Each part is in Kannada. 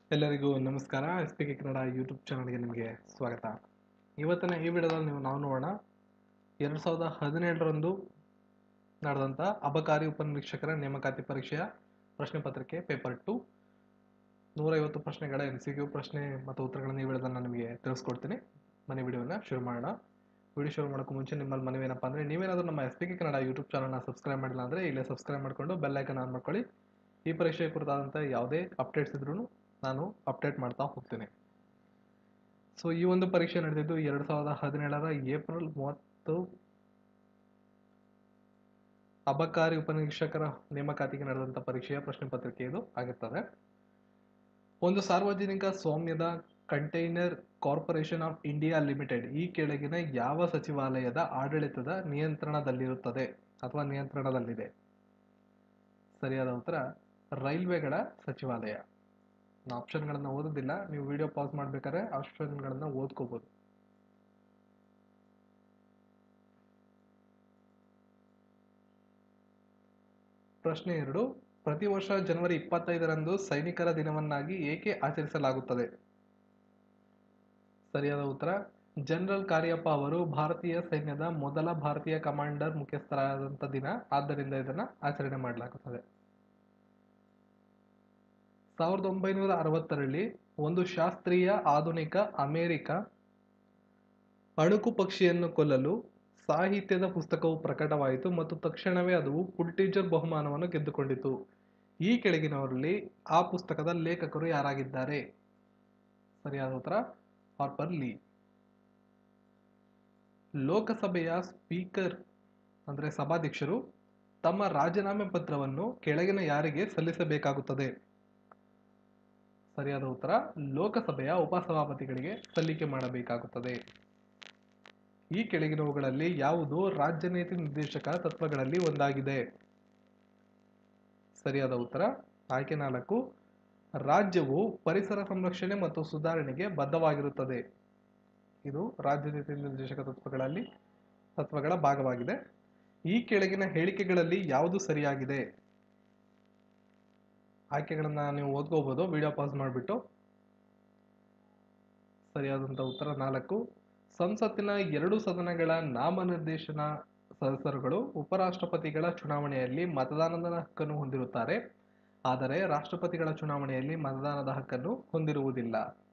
ಎಲ್ಲರಿಗೂ ನಮಸ್ಕಾರ S P K Kannada YouTube ಚಾನಲ್ಗೆ ನಿಮಗೆ ಸ್ವಾಗತ ಇವತ್ತಿನ ಈ ವಿಡಿಯೋದಲ್ಲಿ ನೀವು ನಾವು ನೋಡೋಣ ಎರಡು ಸಾವಿರದ ಹದಿನೇಳರಂದು ನಡೆದಂಥ ಅಬಕಾರಿ ಉಪನಿರೀಕ್ಷಕರ ನೇಮಕಾತಿ ಪರೀಕ್ಷೆಯ ಪ್ರಶ್ನೆ ಪತ್ರಿಕೆ ಪೇಪರ್ ಟು ನೂರೈವತ್ತು ಪ್ರಶ್ನೆಗಳ ಎಮ್ ಸಿ ಕ್ಯೂ ಪ್ರಶ್ನೆ ಮತ್ತು ಉತ್ತರಗಳನ್ನು ಈ ವಿಡಿಯೋದಲ್ಲಿ ನಾನು ನಿಮಗೆ ತಿಳಿಸ್ಕೊಡ್ತೀನಿ ಮನೆ ವಿಡಿಯೋನ ಶುರು ಮಾಡೋಣ ವಿಡಿಯೋ ಶುರು ಮಾಡೋಕ್ಕೂ ಮುಂಚೆ ನಿಮ್ಮಲ್ಲಿ ಮನವಿ ಏನಪ್ಪ ಅಂದರೆ ನೀವೇನಾದರೂ ನಮ್ಮ S P K Kannada YouTube ಚಾನಲ್ನ ಸಬ್ಸ್ಕ್ರೈಬ್ ಮಾಡಿಲ್ಲ ಅಂದರೆ ಇಲ್ಲೇ ಸಬ್ಸ್ಕ್ರೈಬ್ ಮಾಡಿಕೊಂಡು ಬೆಲ್ ಐಕನ್ ಆನ್ ಮಾಡ್ಕೊಳ್ಳಿ ಈ ಪರೀಕ್ಷೆಯ ಕುರಿತಾದಂಥ ಯಾವುದೇ ಅಪ್ಡೇಟ್ಸ್ ಇದ್ರೂ ನಾನು ಅಪ್ಡೇಟ್ ಮಾಡ್ತಾ ಹೋಗ್ತೀನಿ ಸೊ ಈ ಒಂದು ಪರೀಕ್ಷೆ ನಡೆದಿದ್ದು ಎರಡು ಸಾವಿರದ ಹದಿನೇಳರ ಏಪ್ರಿಲ್ ಮೂವತ್ತು ಅಬಕಾರಿ ಉಪನಿರೀಕ್ಷಕರ ನೇಮಕಾತಿಗೆ ನಡೆದಂಥ ಪರೀಕ್ಷೆಯ ಪ್ರಶ್ನೆ ಪತ್ರಿಕೆ ಇದು ಆಗಿರ್ತದೆ ಒಂದು ಸಾರ್ವಜನಿಕ ಸ್ವಾಮ್ಯದ container corporation of India limited ಈ ಕೆಳಗಿನ ಯಾವ ಸಚಿವಾಲಯದ ಆಡಳಿತದ ನಿಯಂತ್ರಣದಲ್ಲಿರುತ್ತದೆ ಅಥವಾ ನಿಯಂತ್ರಣದಲ್ಲಿದೆ ಸರಿಯಾದ ಉತ್ತರ ರೈಲ್ವೆಗಳ ಸಚಿವಾಲಯ ನಾನು ಆಪ್ಷನ್ಗಳನ್ನು ಓದೋದಿಲ್ಲ ನೀವು ವಿಡಿಯೋ ಪಾಸ್ ಮಾಡ್ಬೇಕಾದ್ರೆ ಆಪ್ಷನ್ಗಳನ್ನು ಓದ್ಕೋಬಹುದು ಪ್ರಶ್ನೆ ಎರಡು ಪ್ರತಿ ವರ್ಷ ಜನವರಿ ಇಪ್ಪತ್ತೈದರಂದು ಸೈನಿಕರ ದಿನವನ್ನಾಗಿ ಏಕೆ ಆಚರಿಸಲಾಗುತ್ತದೆ ಸರಿಯಾದ ಉತ್ತರ ಜನರಲ್ ಕಾರ್ಯಪ್ಪ ಅವರು ಭಾರತೀಯ ಸೈನ್ಯದ ಮೊದಲ ಭಾರತೀಯ ಕಮಾಂಡರ್ ಮುಖ್ಯಸ್ಥರಾದಂಥ ದಿನ ಆದ್ದರಿಂದ ಇದನ್ನು ಆಚರಣೆ ಮಾಡಲಾಗುತ್ತದೆ ಸಾವಿರದ ಒಂಬೈನೂರ ಅರವತ್ತರಲ್ಲಿ ಒಂದು ಶಾಸ್ತ್ರೀಯ ಆಧುನಿಕ ಅಮೆರಿಕ ಅಣುಕು ಪಕ್ಷಿಯನ್ನು ಕೊಲ್ಲಲು ಸಾಹಿತ್ಯದ ಪುಸ್ತಕವು ಪ್ರಕಟವಾಯಿತು ಮತ್ತು ತಕ್ಷಣವೇ ಅದು ಪುಲ್ಟೀಜರ್ ಬಹುಮಾನವನ್ನು ಗೆದ್ದುಕೊಂಡಿತು ಈ ಕೆಳಗಿನವರಲ್ಲಿ ಆ ಪುಸ್ತಕದ ಲೇಖಕರು ಯಾರಾಗಿದ್ದಾರೆ ಸರಿಯಾದ ಉತ್ತರ ಹಾರ್ಪರ್ ಲೀ ಲೋಕಸಭೆಯ ಸ್ಪೀಕರ್ ಅಂದರೆ ಸಭಾಧ್ಯಕ್ಷರು ತಮ್ಮ ರಾಜೀನಾಮೆ ಪತ್ರವನ್ನು ಕೆಳಗಿನ ಯಾರಿಗೆ ಸಲ್ಲಿಸಬೇಕಾಗುತ್ತದೆ ಸರಿಯಾದ ಉತ್ತರ ಲೋಕಸಭೆಯ ಉಪಸಭಾಪತಿಗಳಿಗೆ ಸಲ್ಲಿಕೆ ಮಾಡಬೇಕಾಗುತ್ತದೆ ಈ ಕೆಳಗಿನವುಗಳಲ್ಲಿ ಯಾವುದು ರಾಜ್ಯ ನೀತಿ ನಿರ್ದೇಶಕ ತತ್ವಗಳಲ್ಲಿ ಒಂದಾಗಿದೆ ಸರಿಯಾದ ಉತ್ತರ ಆಯ್ಕೆ ನಾಲ್ಕು ರಾಜ್ಯವು ಪರಿಸರ ಸಂರಕ್ಷಣೆ ಮತ್ತು ಸುಧಾರಣೆಗೆ ಬದ್ಧವಾಗಿರುತ್ತದೆ ಇದು ರಾಜ್ಯ ನೀತಿ ನಿರ್ದೇಶಕ ತತ್ವಗಳಲ್ಲಿ ತತ್ವಗಳ ಭಾಗವಾಗಿದೆ ಈ ಕೆಳಗಿನ ಹೇಳಿಕೆಗಳಲ್ಲಿ ಯಾವುದು ಸರಿಯಾಗಿದೆ ಆಯ್ಕೆಗಳನ್ನ ನೀವು ಓದ್ಕೋಬಹುದು ವಿಡಿಯೋ ಪಾಸ್ ಮಾಡಿಬಿಟ್ಟು ಸರಿಯಾದಂಥ ಉತ್ತರ ನಾಲ್ಕು ಸಂಸತ್ತಿನ ಎರಡು ಸದನಗಳ ನಾಮನಿರ್ದೇಶನ ಸದಸ್ಯರುಗಳು ಉಪರಾಷ್ಟ್ರಪತಿಗಳ ಚುನಾವಣೆಯಲ್ಲಿ ಮತದಾನದ ಹಕ್ಕನ್ನು ಹೊಂದಿರುತ್ತಾರೆ ಆದರೆ ರಾಷ್ಟ್ರಪತಿಗಳ ಚುನಾವಣೆಯಲ್ಲಿ ಮತದಾನದ ಹಕ್ಕನ್ನು ಹೊಂದಿರುವುದಿಲ್ಲ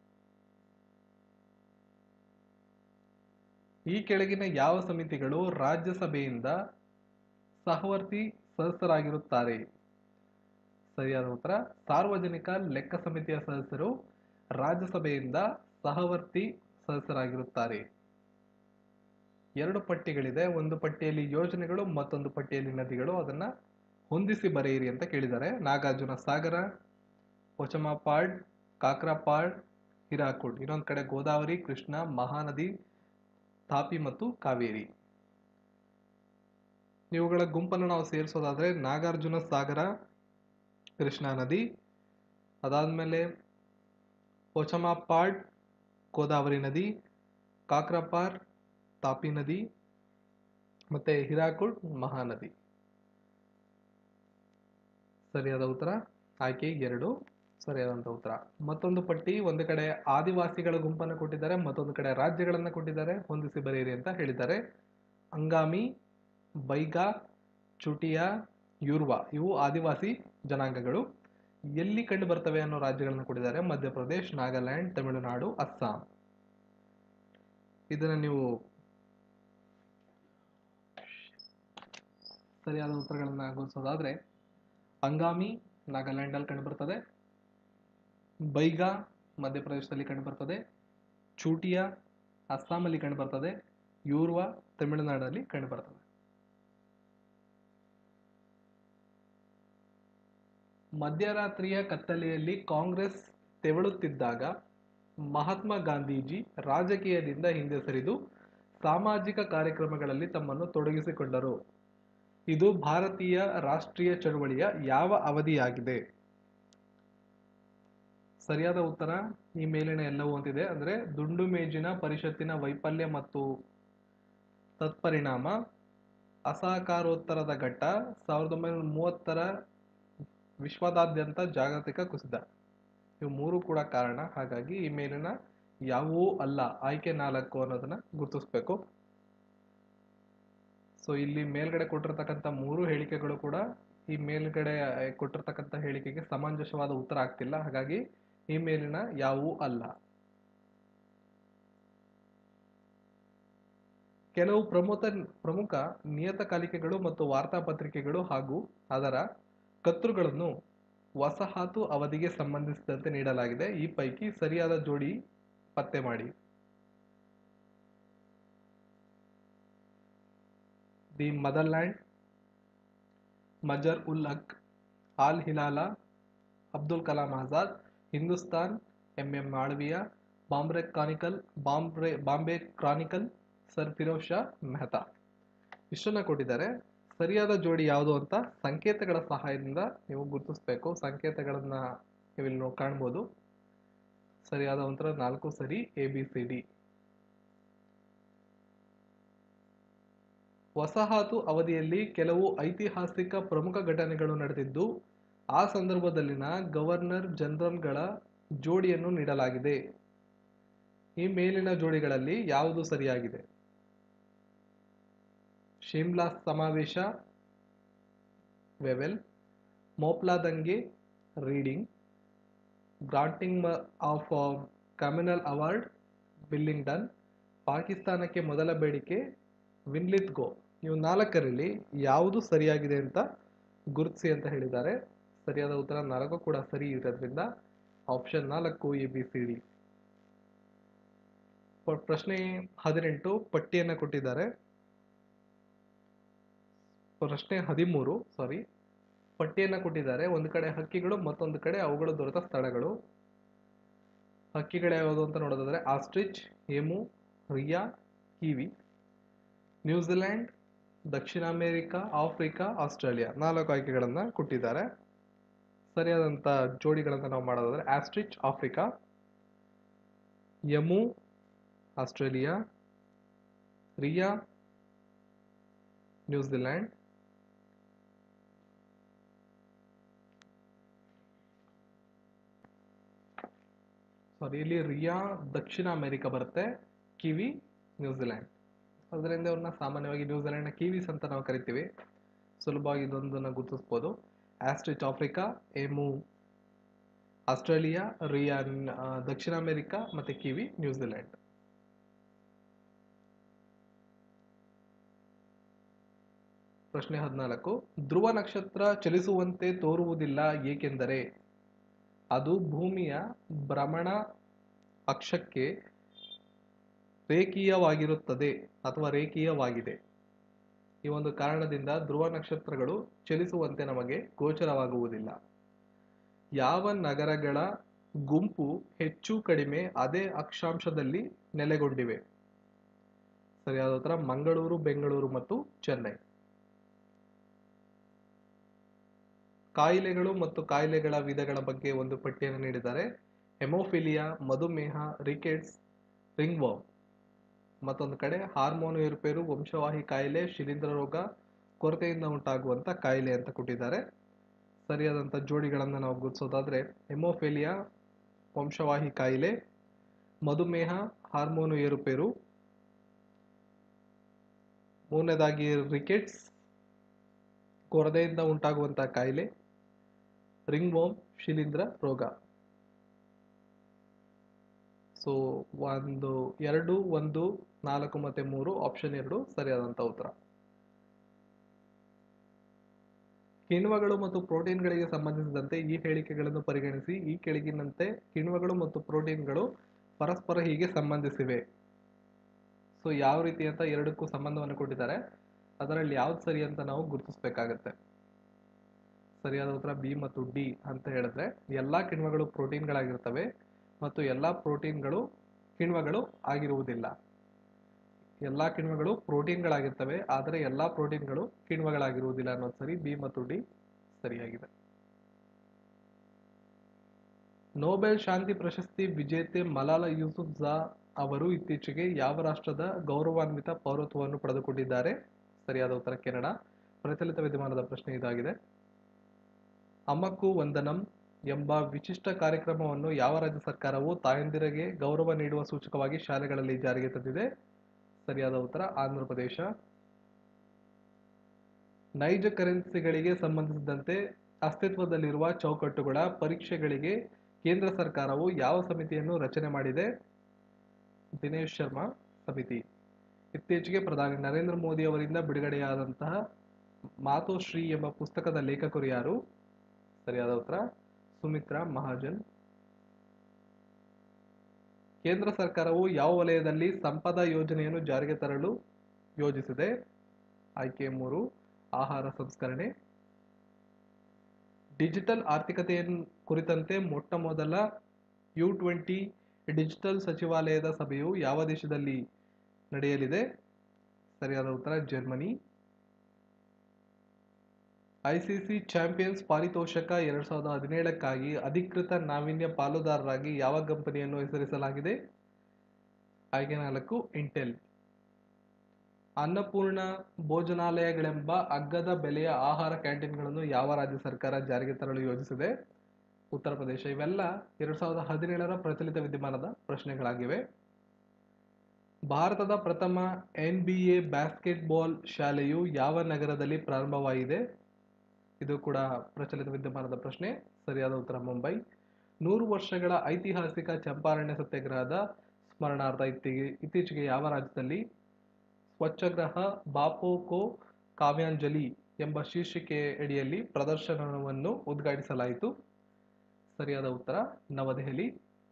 ಈ ಕೆಳಗಿನ ಯಾವ ಸಮಿತಿಗಳು ರಾಜ್ಯಸಭೆಯಿಂದ ಸಹವರ್ತಿ ಸದಸ್ಯರಾಗಿರುತ್ತಾರೆ ಸರಿಯಾದ ಉತ್ತರ ಸಾರ್ವಜನಿಕ ಲೆಕ್ಕ ಸಮಿತಿಯ ಸದಸ್ಯರು ರಾಜ್ಯಸಭೆಯಿಂದ ಸಹವರ್ತಿ ಸದಸ್ಯರಾಗಿರುತ್ತಾರೆ ಎರಡು ಪಟ್ಟಿಗಳಿದೆ ಒಂದು ಪಟ್ಟಿಯಲ್ಲಿ ಯೋಜನೆಗಳು ಮತ್ತೊಂದು ಪಟ್ಟಿಯಲ್ಲಿ ನದಿಗಳು ಅದನ್ನ ಹೊಂದಿಸಿ ಬರೆಯಿರಿ ಅಂತ ಕೇಳಿದ್ದಾರೆ ನಾಗಾರ್ಜುನ ಸಾಗರ ಪೊಚಮಾಪಾಡ್ ಕಾಕ್ರಾಪಾಡ್ ಹಿರಾಕುಡ್ ಇನ್ನೊಂದು ಕಡೆ ಗೋದಾವರಿ ಕೃಷ್ಣ ಮಹಾನದಿ ತಾಪಿ ಮತ್ತು ಕಾವೇರಿ ಇವುಗಳ ಗುಂಪನ್ನು ನಾವು ಸೇರಿಸೋದಾದ್ರೆ ನಾಗಾರ್ಜುನ ಸಾಗರ ಕೃಷ್ಣಾ ನದಿ ಅದಾದಮೇಲೆ ಪೊಚಮಾಪಾಡ್ ಗೋದಾವರಿ ನದಿ ಕಾಕ್ರಪಾರ್ ತಾಪಿ ನದಿ ಮತ್ತೆ ಹಿರಾಕುಡ್ ಮಹಾನದಿ ಸರಿಯಾದ ಉತ್ತರ ಆಯ್ಕೆ ಎರಡು ಸರಿಯಾದಂಥ ಉತ್ತರ ಮತ್ತೊಂದು ಪಟ್ಟಿ ಒಂದು ಕಡೆ ಆದಿವಾಸಿಗಳ ಗುಂಪನ್ನು ಕೊಟ್ಟಿದ್ದಾರೆ ಮತ್ತೊಂದು ಕಡೆ ರಾಜ್ಯಗಳನ್ನು ಕೊಟ್ಟಿದ್ದಾರೆ ಹೊಂದಿಸಿ ಬರೆಯಿರಿ ಅಂತ ಹೇಳಿದ್ದಾರೆ ಅಂಗಾಮಿ ಬೈಗಾ ಚುಟಿಯಾ ಯೂರ್ವಾ ಇವು ಆದಿವಾಸಿ ಜನಾಂಗಗಳು ಎಲ್ಲಿ ಕಂಡು ಬರ್ತವೆ ಅನ್ನೋ ರಾಜ್ಯಗಳನ್ನು ಕೊಟ್ಟಿದ್ದಾರೆ ಮಧ್ಯಪ್ರದೇಶ್ ನಾಗಾಲ್ಯಾಂಡ್ ತಮಿಳುನಾಡು ಅಸ್ಸಾಂ ಇದನ್ನ ನೀವು ಸರಿಯಾದ ಉತ್ತರಗಳನ್ನ ಗುರುತಿಸೋದಾದ್ರೆ ಅಂಗಾಮಿ ನಾಗಾಲ್ಯಾಂಡ್ ಅಲ್ಲಿ ಕಂಡು ಬರ್ತದೆ ಬೈಗಾ ಮಧ್ಯಪ್ರದೇಶದಲ್ಲಿ ಕಂಡು ಬರ್ತದೆ ಚೂಟಿಯಾ ಅಸ್ಸಾಮಲ್ಲಿ ಕಂಡು ಬರ್ತದೆ ಯೂರ್ವಾ ತಮಿಳುನಾಡಲ್ಲಿ ಕಂಡು ಬರ್ತದೆ ಮಧ್ಯರಾತ್ರಿಯ ಕತ್ತಲೆಯಲ್ಲಿ ಕಾಂಗ್ರೆಸ್ ತೆವಳುತ್ತಿದ್ದಾಗ ಮಹಾತ್ಮ ಗಾಂಧೀಜಿ ರಾಜಕೀಯದಿಂದ ಹಿಂದೆ ಸರಿದು ಸಾಮಾಜಿಕ ಕಾರ್ಯಕ್ರಮಗಳಲ್ಲಿ ತಮ್ಮನ್ನು ತೊಡಗಿಸಿಕೊಂಡರು ಇದು ಭಾರತೀಯ ರಾಷ್ಟ್ರೀಯ ಚಳುವಳಿಯ ಯಾವ ಅವಧಿಯಾಗಿದೆ ಸರಿಯಾದ ಉತ್ತರ ಈ ಮೇಲಿನ ಎಲ್ಲವೂ ಅಂತಿದೆ ಅಂದ್ರೆ ದುಂಡು ಮೇಜಿನ ಪರಿಷತ್ತಿನ ವೈಫಲ್ಯ ಮತ್ತು ತತ್ಪರಿಣಾಮ ಅಸಹಕಾರೋತ್ತರದ ಘಟ್ಟ ಸಾವಿರದ ಒಂಬೈನೂರ ಮೂವತ್ತರ ವಿಶ್ವದಾದ್ಯಂತ ಜಾಗತಿಕ ಕುಸಿತ ಇವು ಮೂರು ಕೂಡ ಕಾರಣ ಹಾಗಾಗಿ ಈ ಮೇಲಿನ ಯಾವುವೂ ಅಲ್ಲ ಆಯ್ಕೆ ನಾಲ್ಕು ಅನ್ನೋದನ್ನ ಗುರುತಿಸ್ಬೇಕು ಸೊ ಇಲ್ಲಿ ಮೇಲ್ಗಡೆ ಕೊಟ್ಟಿರ್ತಕ್ಕಂಥ ಮೂರು ಹೇಳಿಕೆಗಳು ಕೂಡ ಈ ಮೇಲ್ಗಡೆ ಕೊಟ್ಟಿರ್ತಕ್ಕಂಥ ಹೇಳಿಕೆಗೆ ಸಮಂಜಸವಾದ ಉತ್ತರ ಆಗ್ತಿಲ್ಲ ಹಾಗಾಗಿ ಈ ಮೇಲಿನ ಯಾವುವೂ ಅಲ್ಲ ಕೆಲವು ಪ್ರಮುಖ ಪ್ರಮುಖ ನಿಯತಕಾಲಿಕೆಗಳು ಮತ್ತು ವಾರ್ತಾಪತ್ರಿಕೆಗಳು ಹಾಗೂ ಅದರ ಕರ್ತೃಗಳನ್ನು ವಸಾಹತು ಅವಧಿಗೆ ಸಂಬಂಧಿಸಿದಂತೆ ನೀಡಲಾಗಿದೆ ಈ ಪೈಕಿ ಸರಿಯಾದ ಜೋಡಿ ಪತ್ತೆ ಮಾಡಿ the Motherland Mazhar ul Haq Al Hilal Abdul Kalam Azad Hindustan M M Malaviya Bombay Chronicle Bombay Bombay Chronicle sir Firoz Shah Mehta ಇಷ್ಟನ್ನ ಕೊಟ್ಟಿದ್ದಾರೆ ಸರಿಯಾದ ಜೋಡಿ ಯಾವುದು ಅಂತ ಸಂಕೇತಗಳ ಸಹಾಯದಿಂದ ನೀವು ಗುರುತಿಸ್ಬೇಕು ಸಂಕೇತಗಳನ್ನ ನೀವು ಇಲ್ಲಿ ನೋ- ಕಾಣ್ಬೋದು ಸರಿಯಾದ ಉತ್ತರ ನಾಲ್ಕು ಸರಿ ಎ ಬಿ ಸಿ ಡಿ ವಸಾಹತು ಅವಧಿಯಲ್ಲಿ ಕೆಲವು ಐತಿಹಾಸಿಕ ಪ್ರಮುಖ ಘಟನೆಗಳು ನಡೆದಿದ್ದು ಆ ಸಂದರ್ಭದಲ್ಲಿನ ಗವರ್ನರ್ ಜನರಲ್ಗಳ ಜೋಡಿಯನ್ನು ನೀಡಲಾಗಿದೆ ಈ ಮೇಲಿನ ಜೋಡಿಗಳಲ್ಲಿ ಯಾವುದು ಸರಿಯಾಗಿದೆ ಶಿಮ್ಲಾ ಸಮಾವೇಶ ವೆವೆಲ್ ಮೋಪ್ಲಾ ದಂಗೆ Reading granting of communal award Willingdon ಪಾಕಿಸ್ತಾನಕ್ಕೆ ಮೊದಲ ಬೇಡಿಕೆ ವಿನ್ಲಿತ್ ಗೋ ಇವು ನಾಲ್ಕರಲ್ಲಿ ಯಾವುದು ಸರಿಯಾಗಿದೆ ಅಂತ ಗುರುತಿಸಿ ಅಂತ ಹೇಳಿದ್ದಾರೆ ಸರಿಯಾದ ಉತ್ತರ ನಾಲ್ಕು ಕೂಡ ಸರಿ ಇರೋದ್ರಿಂದ ಆಪ್ಷನ್ ನಾಲ್ಕು ಎ ಬಿ ಸಿ ಡಿ ಪ್ರಶ್ನೆ ಹದಿನೆಂಟು ಪಟ್ಟಿಯನ್ನು ಕೊಟ್ಟಿದ್ದಾರೆ ಪ್ರಶ್ನೆ ಹದಿಮೂರು ಸಾರಿ ಪಟ್ಟಿಯನ್ನು ಕೊಟ್ಟಿದ್ದಾರೆ ಒಂದು ಕಡೆ ಹಕ್ಕಿಗಳು ಮತ್ತೊಂದು ಕಡೆ ಅವುಗಳು ದೊರೆತ ಸ್ಥಳಗಳು ಹಕ್ಕಿಗಳು ಯಾವುದು ಅಂತ ನೋಡೋದಾದ್ರೆ ostrich emu rhea kiwi New Zealand ದಕ್ಷಿಣ ಅಮೆರಿಕ ಆಫ್ರಿಕಾ ಆಸ್ಟ್ರೇಲಿಯಾ ನಾಲ್ಕು ಆಯ್ಕೆಗಳನ್ನು ಕೊಟ್ಟಿದ್ದಾರೆ ಸರಿಯಾದಂಥ ಜೋಡಿಗಳನ್ನು ನಾವು ಮಾಡೋದಾದ್ರೆ ostrich Africa emu Australia rhea New Zealand sorry ಇಲ್ಲಿ ರಿಯಾ ದಕ್ಷಿಣ ಅಮೆರಿಕ ಬರುತ್ತೆ ಕಿವಿ ನ್ಯೂಜಿಲೆಂಡ್ ಅದರಿಂದ ಅವ್ರನ್ನ ಸಾಮಾನ್ಯವಾಗಿ ನ್ಯೂಜಿಲೆಂಡ್ನ ಕಿವೀಸ್ ಅಂತ ನಾವು ಕರಿತೀವಿ ಸುಲಭವಾಗಿ ಇದೊಂದನ್ನು ಗುರುತಿಸ್ಬೋದು ostrich Africa emu Australia rhea ಆ, ದಕ್ಷಿಣ ಅಮೆರಿಕ ಮತ್ತೆ ಕಿವಿ ನ್ಯೂಜಿಲೆಂಡ್ ಪ್ರಶ್ನೆ ಹದಿನಾಲ್ಕು ಧ್ರುವ ನಕ್ಷತ್ರ ಚಲಿಸುವಂತೆ ತೋರುವುದಿಲ್ಲ ಏಕೆಂದರೆ ಅದು ಭೂಮಿಯ ಭ್ರಮಣ ಅಕ್ಷಕ್ಕೆ ರೇಖೀಯವಾಗಿರುತ್ತದೆ ಅಥವಾ ರೇಖೀಯವಾಗಿದೆ ಈ ಒಂದು ಕಾರಣದಿಂದ ಧ್ರುವ ನಕ್ಷತ್ರಗಳು ಚಲಿಸುವಂತೆ ನಮಗೆ ಗೋಚರವಾಗುವುದಿಲ್ಲ ಯಾವ ನಗರಗಳ ಗುಂಪು ಹೆಚ್ಚು ಕಡಿಮೆ ಅದೇ ಅಕ್ಷಾಂಶದಲ್ಲಿ ನೆಲೆಗೊಂಡಿವೆ ಸರಿಯಾದ ಉತ್ತರ ಮಂಗಳೂರು ಬೆಂಗಳೂರು ಮತ್ತು ಚೆನ್ನೈ ಕಾಯಿಲೆಗಳು ಮತ್ತು ಕಾಯಿಲೆಗಳ ವಿಧಗಳ ಬಗ್ಗೆ ಒಂದು ಪಟ್ಟಿಯನ್ನು ನೀಡಿದ್ದಾರೆ ಹೆಮೋಫಿಲಿಯಾ ಮಧುಮೇಹ ರಿಕೆಟ್ಸ್ ರಿಂಗ್ವರ್ಮ್ ಮತ್ತೊಂದು ಕಡೆ ಹಾರ್ಮೋನ್ ಏರುಪೇರು ವಂಶವಾಹಿ ಕಾಯಿಲೆ ಶಿಲೀಂಧ್ರ ರೋಗ ಕೊರತೆಯಿಂದ ಉಂಟಾಗುವಂತ ಕಾಯಿಲೆ ಅಂತ ಕೊಟ್ಟಿದ್ದಾರೆ ಸರಿಯಾದಂಥ ಜೋಡಿಗಳನ್ನು ನಾವು ಗುರುತಿಸೋದಾದ್ರೆ ಹೆಮೋಫಿಲಿಯಾ ವಂಶವಾಹಿ ಕಾಯಿಲೆ ಮಧುಮೇಹ ಹಾರ್ಮೋನು ಏರುಪೇರು ಮೂರನೇದಾಗಿ ರಿಕೆಟ್ಸ್ ಕೊರತೆಯಿಂದ ಉಂಟಾಗುವಂತಹ ಕಾಯಿಲೆ ರಿಂಗ್ವೋಮ್ ಶಿಲೀಂಧ್ರ ರೋಗ ಸೊ ಒಂದು ಎರಡು ಒಂದು ನಾಲ್ಕು ಮತ್ತೆ ಮೂರು ಆಪ್ಷನ್ ಎರಡು ಸರಿಯಾದಂತ ಉತ್ತರ ಕಿಣ್ವಗಳು ಮತ್ತು ಪ್ರೋಟೀನ್ಗಳಿಗೆ ಸಂಬಂಧಿಸಿದಂತೆ ಈ ಹೇಳಿಕೆಗಳನ್ನು ಪರಿಗಣಿಸಿ ಈ ಕೆಳಗಿನಂತೆ ಕಿಣ್ವಗಳು ಮತ್ತು ಪ್ರೋಟೀನ್ಗಳು ಪರಸ್ಪರ ಹೀಗೆ ಸಂಬಂಧಿಸಿವೆ ಸೊ ಯಾವ ರೀತಿ ಅಂತ ಎರಡಕ್ಕೂ ಸಂಬಂಧವನ್ನು ಕೊಟ್ಟಿದ್ದಾರೆ ಅದರಲ್ಲಿ ಯಾವ್ದು ಸರಿ ಅಂತ ನಾವು ಗುರುತಿಸ್ಬೇಕಾಗತ್ತೆ ಸರಿಯಾದ ಉತ್ತರ ಬಿ ಮತ್ತು ಡಿ ಅಂತ ಹೇಳಿದ್ರೆ ಎಲ್ಲಾ ಕಿಣ್ವಗಳು ಪ್ರೋಟೀನ್ಗಳಾಗಿರ್ತವೆ ಮತ್ತು ಎಲ್ಲಾ ಪ್ರೋಟೀನ್ಗಳು ಕಿಣ್ವಗಳು ಆಗಿರುವುದಿಲ್ಲ ಎಲ್ಲಾ ಕಿಣ್ವಗಳು ಪ್ರೋಟೀನ್ಗಳಾಗಿರ್ತವೆ ಆದರೆ ಎಲ್ಲಾ ಪ್ರೋಟೀನ್ಗಳು ಕಿಣ್ವಗಳಾಗಿರುವುದಿಲ್ಲ ಅನ್ನೋದು ಸರಿ ಬಿ ಮತ್ತು ಡಿ ಸರಿಯಾಗಿದೆ ನೊಬೆಲ್ ಶಾಂತಿ ಪ್ರಶಸ್ತಿ ವಿಜೇತೆ ಮಲಾಲಾ ಯೂಸುಫ್ಜಾ ಅವರು ಇತ್ತೀಚೆಗೆ ಯಾವ ರಾಷ್ಟ್ರದ ಗೌರವಾನ್ವಿತ ಪೌರತ್ವವನ್ನು ಪಡೆದುಕೊಂಡಿದ್ದಾರೆ ಸರಿಯಾದ ಉತ್ತರ ಕೆನಡಾ ಪ್ರಚಲಿತ ವಿದ್ಯಮಾನದ ಪ್ರಶ್ನೆ ಇದಾಗಿದೆ ಅಮಕು ವಂದನಂ ಎಂಬ ವಿಶಿಷ್ಟ ಕಾರ್ಯಕ್ರಮವನ್ನು ಯಾವ ರಾಜ್ಯ ಸರ್ಕಾರವು ತಾಯಂದಿರಿಗೆ ಗೌರವ ನೀಡುವ ಸೂಚಕವಾಗಿ ಶಾಲೆಗಳಲ್ಲಿ ಜಾರಿಗೆ ತಂದಿದೆ ಸರಿಯಾದ ಉತ್ತರ ಆಂಧ್ರ ಪ್ರದೇಶ ನೈಜ ಕರೆನ್ಸಿಗಳಿಗೆ ಸಂಬಂಧಿಸಿದಂತೆ ಅಸ್ತಿತ್ವದಲ್ಲಿರುವ ಚೌಕಟ್ಟುಗಳ ಪರೀಕ್ಷೆಗಳಿಗೆ ಕೇಂದ್ರ ಸರ್ಕಾರವು ಯಾವ ಸಮಿತಿಯನ್ನು ರಚನೆ ಮಾಡಿದೆ ದಿನೇಶ್ ಶರ್ಮಾ ಸಮಿತಿ ಇತ್ತೀಚೆಗೆ ಪ್ರಧಾನಿ ನರೇಂದ್ರ ಮೋದಿ ಅವರಿಂದ ಬಿಡುಗಡೆಯಾದಂತಹ ಮಾತೋಶ್ರೀ ಎಂಬ ಪುಸ್ತಕದ ಲೇಖಕರು ಯಾರು ಸರಿಯಾದ ಉತ್ತರ ಸುಮಿತ್ರಾ ಮಹಾಜನ್ ಕೇಂದ್ರ ಸರ್ಕಾರವು ಯಾವ ವಲಯದಲ್ಲಿ ಸಂಪದ ಯೋಜನೆಯನ್ನು ಜಾರಿಗೆ ತರಲು ಯೋಜಿಸಿದೆ ಆಯ್ಕೆ ಮೂರು ಆಹಾರ ಸಂಸ್ಕರಣೆ ಡಿಜಿಟಲ್ ಆರ್ಥಿಕತೆಯನ್ನು ಕುರಿತಂತೆ ಮೊಟ್ಟ ಮೊದಲ ಯು ಟ್ವೆಂಟಿ ಡಿಜಿಟಲ್ ಸಚಿವಾಲಯದ ಸಭೆಯು ಯಾವ ದೇಶದಲ್ಲಿ ನಡೆಯಲಿದೆ ಸರಿಯಾದ ಉತ್ತರ ಜರ್ಮನಿ ಐಸಿಸಿ ಚಾಂಪಿಯನ್ಸ್ ಪಾರಿತೋಷಕ ಎರಡ್ ಸಾವಿರದ ಹದಿನೇಳಕ್ಕಾಗಿ ಅಧಿಕೃತ ನಾವೀನ್ಯ ಪಾಲುದಾರರಾಗಿ ಯಾವ ಕಂಪನಿಯನ್ನು ಹೆಸರಿಸಲಾಗಿದೆ ಆಯ್ಕೆ ನಾಲ್ಕು ಇಂಟೆಲ್ ಅನ್ನಪೂರ್ಣ ಭೋಜನಾಲಯಗಳೆಂಬ ಅಗ್ಗದ ಬೆಲೆಯ ಆಹಾರ ಕ್ಯಾಂಟೀನ್ಗಳನ್ನು ಯಾವ ರಾಜ್ಯ ಸರ್ಕಾರ ಜಾರಿಗೆ ತರಲು ಯೋಜಿಸಿದೆ ಉತ್ತರ ಪ್ರದೇಶ ಇವೆಲ್ಲ ಎರಡ್ ಸಾವಿರದ ಹದಿನೇಳರ ಪ್ರಚಲಿತ ವಿದ್ಯಮಾನದ ಪ್ರಶ್ನೆಗಳಾಗಿವೆ ಭಾರತದ ಪ್ರಥಮ ಎನ್ ಬಿ ಎ ಬಾಸ್ಕೆಟ್ಬಾಲ್ ಶಾಲೆಯು ಯಾವ ನಗರದಲ್ಲಿ ಪ್ರಾರಂಭವಾಗಿದೆ ಇದು ಕೂಡ ಪ್ರಚಲಿತ ವಿದ್ಯಮಾನದ ಪ್ರಶ್ನೆ ಸರಿಯಾದ ಉತ್ತರ ಮುಂಬೈ ನೂರು ವರ್ಷಗಳ ಐತಿಹಾಸಿಕ ಚಂಪಾರಣ್ಯ ಸತ್ಯಾಗ್ರಹದ ಸ್ಮರಣಾರ್ಥ ಇತ್ತೀಗೆ ಇತ್ತೀಚೆಗೆ ಯಾವ ರಾಜ್ಯದಲ್ಲಿ ಸ್ವಚ್ಛಗ್ರಹ ಬಾಪೋಕೋ ಕಾವ್ಯಾಂಜಲಿ ಎಂಬ ಶೀರ್ಷಿಕೆ ಅಡಿಯಲ್ಲಿ ಪ್ರದರ್ಶನವನ್ನು ಉದ್ಘಾಟಿಸಲಾಯಿತು ಸರಿಯಾದ ಉತ್ತರ ನವದೆಹಲಿ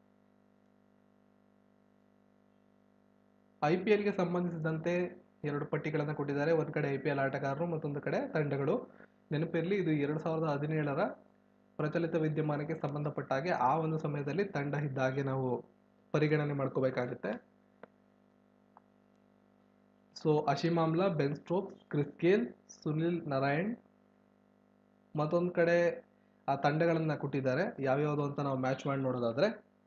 ಐ ಪಿ ಎಲ್ಗೆ ಸಂಬಂಧಿಸಿದಂತೆ ಎರಡು ಪಟ್ಟಿಗಳನ್ನು ಕೊಟ್ಟಿದ್ದಾರೆ ಒಂದು ಕಡೆ ಐ ಪಿ ಎಲ್ ಆಟಗಾರರು ಮತ್ತೊಂದು ಕಡೆ ತಂಡಗಳು ನೆನಪಿರಲಿ ಇದು ಎರಡು ಸಾವಿರದ ಹದಿನೇಳರ ಪ್ರಚಲಿತ ವಿದ್ಯಮಾನಕ್ಕೆ ಸಂಬಂಧಪಟ್ಟ ಹಾಗೆ ಆ ಒಂದು ಸಮಯದಲ್ಲಿ ತಂಡ ಇದ್ದ ಹಾಗೆ ನಾವು ಪರಿಗಣನೆ ಮಾಡ್ಕೋಬೇಕಾಗುತ್ತೆ so Hashim Amla Ben Stokes Chris Gayle Sunil Narine ಮತ್ತೊಂದು ಕಡೆ ಆ ತಂಡಗಳನ್ನ ಕೊಟ್ಟಿದ್ದಾರೆ ಯಾವ್ಯಾವುದು ಅಂತ ನಾವು ಮ್ಯಾಚ್ ಮಾಡಿ ನೋಡೋದಾದ್ರೆ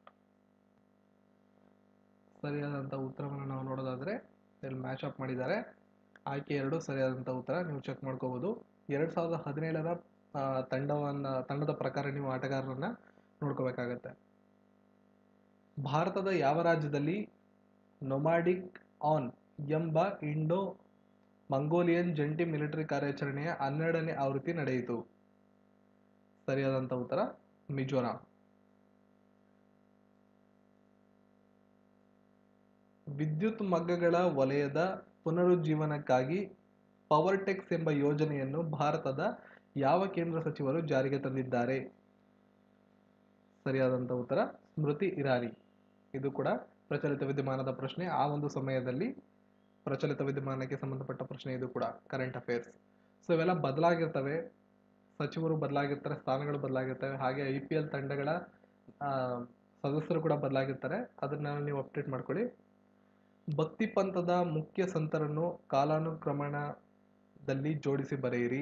ಸರಿಯಾದಂಥ ಉತ್ತರವನ್ನು ನಾವು ನೋಡೋದಾದ್ರೆ ಇಲ್ಲಿ ಮ್ಯಾಚ್ ಅಪ್ ಮಾಡಿದ್ದಾರೆ ಆಯ್ಕೆ ಎರಡು ಸರಿಯಾದಂಥ ಉತ್ತರ ನೀವು ಚೆಕ್ ಮಾಡ್ಕೋಬಹುದು ಎರಡ್ ಸಾವಿರದ ಹದಿನೇಳರ ತಂಡವನ್ನ ತಂಡದ ಪ್ರಕಾರ ನೀವು ಆಟಗಾರರನ್ನ ನೋಡ್ಕೋಬೇಕಾಗತ್ತೆ ಭಾರತದ ಯಾವ ರಾಜ್ಯದಲ್ಲಿ ನೊಮ್ಯಾಡಿಕ್ ಆನ್ ಎಂಬ ಇಂಡೋ ಮಂಗೋಲಿಯನ್ ಜಂಟಿ ಮಿಲಿಟರಿ ಕಾರ್ಯಾಚರಣೆಯ ಹನ್ನೆರಡನೇ ಆವೃತ್ತಿ ನಡೆಯಿತು ಸರಿಯಾದಂಥ ಉತ್ತರ ಮಿಜೋರಾಂ ವಿದ್ಯುತ್ ಮಗ್ಗಗಳ ವಲಯದ ಪುನರುಜ್ಜೀವನಕ್ಕಾಗಿ ಪವರ್ಟೆಕ್ಸ್ ಎಂಬ ಯೋಜನೆಯನ್ನು ಭಾರತದ ಯಾವ ಕೇಂದ್ರ ಸಚಿವರು ಜಾರಿಗೆ ತಂದಿದ್ದಾರೆ ಸರಿಯಾದಂಥ ಉತ್ತರ ಸ್ಮೃತಿ ಇರಾನಿ ಇದು ಕೂಡ ಪ್ರಚಲಿತ ವಿದ್ಯಮಾನದ ಪ್ರಶ್ನೆ ಆ ಒಂದು ಸಮಯದಲ್ಲಿ ಪ್ರಚಲಿತ ವಿದ್ಯಮಾನಕ್ಕೆ ಸಂಬಂಧಪಟ್ಟ ಪ್ರಶ್ನೆ ಇದು ಕೂಡ ಕರೆಂಟ್ ಅಫೇರ್ಸ್ ಸೊ ಇವೆಲ್ಲ ಬದಲಾಗಿರ್ತವೆ ಸಚಿವರು ಬದಲಾಗಿರ್ತಾರೆ ಸ್ಥಾನಗಳು ಬದಲಾಗಿರ್ತವೆ ಹಾಗೆ ಐ ಪಿ ಎಲ್ ತಂಡಗಳ ಸದಸ್ಯರು ಕೂಡ ಬದಲಾಗಿರ್ತಾರೆ ಅದನ್ನ ನೀವು ಅಪ್ಡೇಟ್ ಮಾಡ್ಕೊಳ್ಳಿ ಭಕ್ತಿ ಪಂಥದ ಮುಖ್ಯ ಸಂತರನ್ನು ಕಾಲಾನುಕ್ರಮಣದಲ್ಲಿ ಜೋಡಿಸಿ ಬರೆಯಿರಿ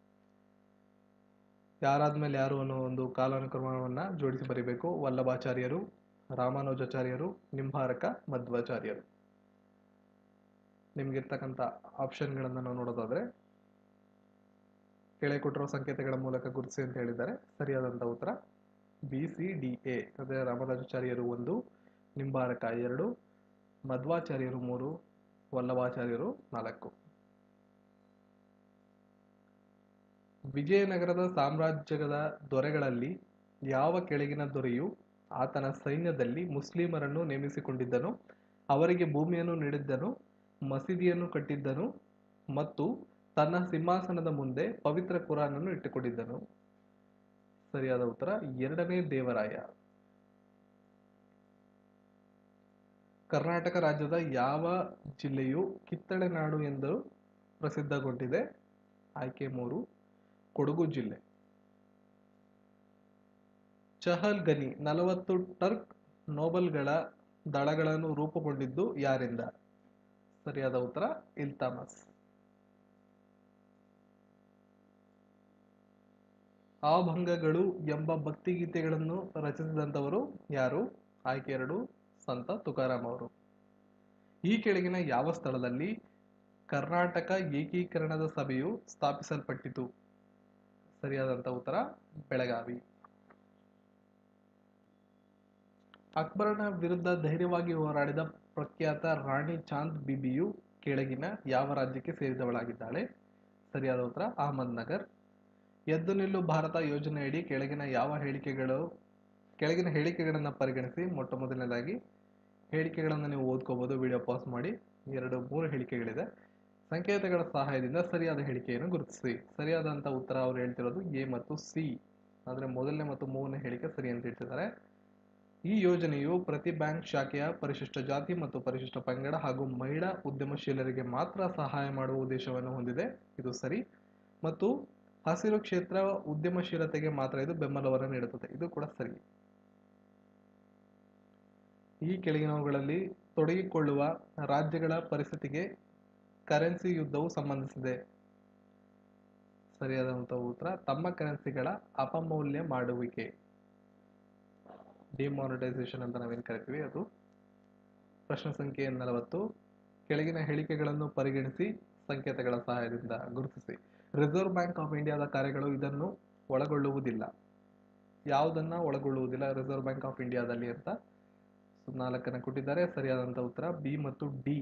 ಯಾರಾದ್ಮೇಲೆ ಯಾರು ಅನ್ನೋ ಒಂದು ಕಾಲಾನುಕ್ರಮವನ್ನ ಜೋಡಿಸಿ ಬರೀಬೇಕು ವಲ್ಲಭಾಚಾರ್ಯರು ರಾಮಾನುಜಾಚಾರ್ಯರು ನಿಂಬಾರಕ ಮಧ್ವಾಚಾರ್ಯರು ನಿಮ್ಗಿರ್ತಕ್ಕಂಥ ಆಪ್ಷನ್ಗಳನ್ನು ನಾವು ನೋಡೋದಾದ್ರೆ ಕೆಳಗೆ ಕೊಟ್ಟಿರೋ ಸಂಕೇತಗಳ ಮೂಲಕ ಗುರುತಿಸಿ ಅಂತ ಹೇಳಿದ್ದಾರೆ ಸರಿಯಾದಂಥ ಉತ್ತರ ಬಿ ಸಿ ಡಿ ಎ ಅಂದರೆ ರಾಮಾನುಜಾಚಾರ್ಯರು ಒಂದು ನಿಂಬಾರಕ ಎರಡು ಮಧ್ವಾಚಾರ್ಯರು ಮೂರು ವಲ್ಲಭಾಚಾರ್ಯರು ನಾಲ್ಕು ವಿಜಯನಗರದ ಸಾಮ್ರಾಜ್ಯದ ದೊರೆಗಳಲ್ಲಿ ಯಾವ ಕೆಳಗಿನ ದೊರೆಯು ಆತನ ಸೈನ್ಯದಲ್ಲಿ ಮುಸ್ಲಿಮರನ್ನು ನೇಮಿಸಿಕೊಂಡಿದ್ದನು ಅವರಿಗೆ ಭೂಮಿಯನ್ನು ನೀಡಿದ್ದನು ಮಸೀದಿಯನ್ನು ಕಟ್ಟಿದ್ದನು ಮತ್ತು ತನ್ನ ಸಿಂಹಾಸನದ ಮುಂದೆ ಪವಿತ್ರ ಕುರಾನನ್ನು ಇಟ್ಟುಕೊಂಡಿದ್ದನು ಸರಿಯಾದ ಉತ್ತರ ಎರಡನೇ ದೇವರಾಯ ಕರ್ನಾಟಕ ರಾಜ್ಯದ ಯಾವ ಜಿಲ್ಲೆಯು ಕಿತ್ತಳೆ ನಾಡು ಎಂದು ಪ್ರಸಿದ್ಧಗೊಂಡಿದೆ ಆಯ್ಕೆ ಮೂರು ಕೊಡಗು ಜಿಲ್ಲೆ ಚಹಲ್ ಗನಿ ನಲವತ್ತು ಟರ್ಕ್ ನೋಬಲ್ಗಳ ದಳಗಳನ್ನು ರೂಪುಗೊಂಡಿದ್ದು ಯಾರಿಂದ ಸರಿಯಾದ ಉತ್ತರ ಇಲ್ತಾಮಸ್ ಆಭಂಗಗಳು ಎಂಬ ಭಕ್ತಿಗೀತೆಗಳನ್ನು ರಚಿಸಿದಂಥವರು ಯಾರು ಆಯ್ಕೆ ಎರಡು ಸಂತ ತುಕಾರಾಮ್ ಅವರು ಈ ಕೆಳಗಿನ ಯಾವ ಸ್ಥಳದಲ್ಲಿ ಕರ್ನಾಟಕ ಏಕೀಕರಣದ ಸಭೆಯು ಸ್ಥಾಪಿಸಲ್ಪಟ್ಟಿತು ಸರಿಯಾದಂಥ ಉತ್ತರ ಬೆಳಗಾವಿ ಅಕ್ಬರನ ವಿರುದ್ಧ ಧೈರ್ಯವಾಗಿ ಹೋರಾಡಿದ ಪ್ರಖ್ಯಾತ ರಾಣಿ ಚಾಂದ್ ಬಿಬಿಯು ಕೆಳಗಿನ ಯಾವ ರಾಜ್ಯಕ್ಕೆ ಸೇರಿದವಳಾಗಿದ್ದಾಳೆ ಸರಿಯಾದ ಉತ್ತರ ಅಹಮದ್ನಗರ್ ಎದ್ದು ನಿಲ್ಲು ಭಾರತ ಯೋಜನೆಯಡಿ ಕೆಳಗಿನ ಯಾವ ಹೇಳಿಕೆಗಳು ಕೆಳಗಿನ ಹೇಳಿಕೆಗಳನ್ನು ಪರಿಗಣಿಸಿ ಮೊಟ್ಟ ಮೊದಲನೇದಾಗಿ ಹೇಳಿಕೆಗಳನ್ನು ನೀವು ಓದ್ಕೋಬಹುದು ವಿಡಿಯೋ ಪಾಸ್ ಮಾಡಿ ಎರಡು ಮೂರು ಹೇಳಿಕೆಗಳಿದೆ ಸಂಕೇತಗಳ ಸಹಾಯದಿಂದ ಸರಿಯಾದ ಹೇಳಿಕೆಯನ್ನು ಗುರುತಿಸಿ ಸರಿಯಾದಂಥ ಉತ್ತರ ಅವ್ರು ಹೇಳ್ತಿರೋದು ಎ ಮತ್ತು ಸಿ ಅಂದರೆ ಮೊದಲನೇ ಮತ್ತು ಮೂರನೇ ಹೇಳಿಕೆ ಸರಿ ಅಂತ ಹೇಳ್ತಿದ್ದಾರೆ ಈ ಯೋಜನೆಯು ಪ್ರತಿ ಬ್ಯಾಂಕ್ ಶಾಖೆಯ ಪರಿಶಿಷ್ಟ ಜಾತಿ ಮತ್ತು ಪರಿಶಿಷ್ಟ ಪಂಗಡ ಹಾಗೂ ಮಹಿಳಾ ಉದ್ಯಮಶೀಲರಿಗೆ ಮಾತ್ರ ಸಹಾಯ ಮಾಡುವ ಉದ್ದೇಶವನ್ನು ಹೊಂದಿದೆ ಇದು ಸರಿ ಮತ್ತು ಹಸಿರು ಕ್ಷೇತ್ರ ಉದ್ಯಮಶೀಲತೆಗೆ ಮಾತ್ರ ಇದು ಬೆಂಬಲವನ್ನು ನೀಡುತ್ತದೆ ಇದು ಕೂಡ ಸರಿ ಈ ಕೆಳಗಿನವುಗಳಲ್ಲಿ ತೊಡಗಿಕೊಳ್ಳುವ ರಾಜ್ಯಗಳ ಪರಿಸ್ಥಿತಿಗೆ ಕರೆನ್ಸಿ ಯುದ್ಧವು ಸಂಬಂಧಿಸಿದೆ ಸರಿಯಾದಂಥ ಉತ್ತರ ತಮ್ಮ ಕರೆನ್ಸಿಗಳ ಅಪಮೌಲ್ಯ ಮಾಡುವಿಕೆ ಡಿಮಾನಿಟೈಸೇಷನ್ ಅಂತ ನಾವೇನು ಕರಿತೀವಿ ಅದು ಪ್ರಶ್ನೆ ಸಂಖ್ಯೆ ನಲವತ್ತು ಕೆಳಗಿನ ಹೇಳಿಕೆಗಳನ್ನು ಪರಿಗಣಿಸಿ ಸಂಕೇತಗಳ ಸಹಾಯದಿಂದ ಗುರುತಿಸಿ ರಿಸರ್ವ್ ಬ್ಯಾಂಕ್ ಆಫ್ ಇಂಡಿಯಾದ ಕಾರ್ಯಗಳು ಇದನ್ನು ಒಳಗೊಳ್ಳುವುದಿಲ್ಲ ಯಾವುದನ್ನ ಒಳಗೊಳ್ಳುವುದಿಲ್ಲ ರಿಸರ್ವ್ ಬ್ಯಾಂಕ್ ಆಫ್ ಇಂಡಿಯಾದಲ್ಲಿ ಅಂತ ನಾಲ್ಕನ್ನು ಕೊಟ್ಟಿದ್ದಾರೆ ಸರಿಯಾದಂಥ ಉತ್ತರ ಬಿ ಮತ್ತು ಡಿ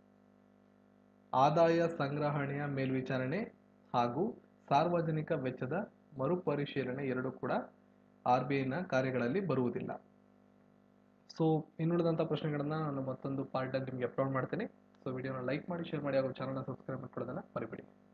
ಆದಾಯ ಸಂಗ್ರಹಣೆಯ ಮೇಲ್ವಿಚಾರಣೆ ಹಾಗೂ ಸಾರ್ವಜನಿಕ ವೆಚ್ಚದ ಮರುಪರಿಶೀಲನೆ ಎರಡು ಕೂಡ ಆರ್ ಬಿ ಐನ ಕಾರ್ಯಗಳಲ್ಲಿ ಬರುವುದಿಲ್ಲ ಸೊ ಇನ್ನುಳಿದಂಥ ಪ್ರಶ್ನೆಗಳನ್ನು ನಾನು ಮತ್ತೊಂದು ಪಾರ್ಟಲ್ಲಿ ನಿಮಗೆ ಅಪ್ಲೋಡ್ ಮಾಡ್ತೀನಿ ಸೊ ವಿಡಿಯೋನ ಲೈಕ್ ಮಾಡಿ ಶೇರ್ ಮಾಡಿ ಹಾಗೂ ಚಾನಲ್ನ ಸಬ್ಸ್ಕ್ರೈಬ್ ಮಾಡ್ಕೊಳ್ಳೋದನ್ನು ಮರಿಬೇಡಿ